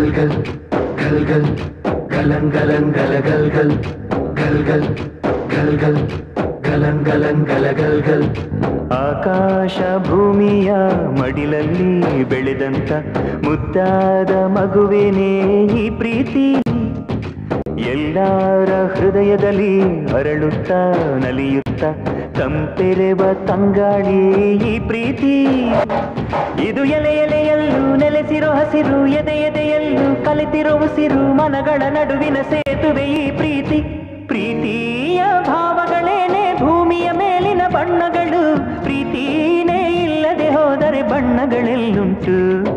ಗಲ್ ಗಲ್ ಗಲ್ ಗಲ್ ಗಲನ್ ಗಲನ್ ಗಲ ಗಲ್ ಗಲ್ ಗಲ್ ಗಲ್ ಗಲ್ ಗಲ್ ಗಲನ್ ಗಲನ್ ಗಲ ಗಲ್ ಗಲ್ ಆಕಾಶ ಭೂಮಿಯ ಮಡಿಲಲ್ಲಿ ಬೆಳೆದಂತ ಮುದ್ದಾದ ಮಗುವೇನೇ ಈ ಪ್ರೀತಿ ಎಲ್ಲರ ಹೃದಯದಲ್ಲಿ ಅರಳುತ್ತಾ ನಲಿಯುತ್ತಾ ತಂಪೆರೆವ ತಂಗಾಳಿ ಈ ಪ್ರೀತಿ ಇದು ಎಲೆ ಎಲೆಯಲ್ಲೂ ನೆಲೆಸಿರೋ ಹಸಿರು ಎದೆ ಎದೆಯಲ್ಲೂ ಕಲಿತಿರೋ ಉಸಿರು ಮನಗಳ ನಡುವಿನ ಸೇತುವೆ ಈ ಪ್ರೀತಿ ಪ್ರೀತಿಯ ಭಾವಗಳೇನೆ ಭೂಮಿಯ ಮೇಲಿನ ಬಣ್ಣಗಳು ಪ್ರೀತಿನೇ ಇಲ್ಲದೆ ಹೋದರೆ ಬಣ್ಣಗಳೆಲ್ಲುಂಟು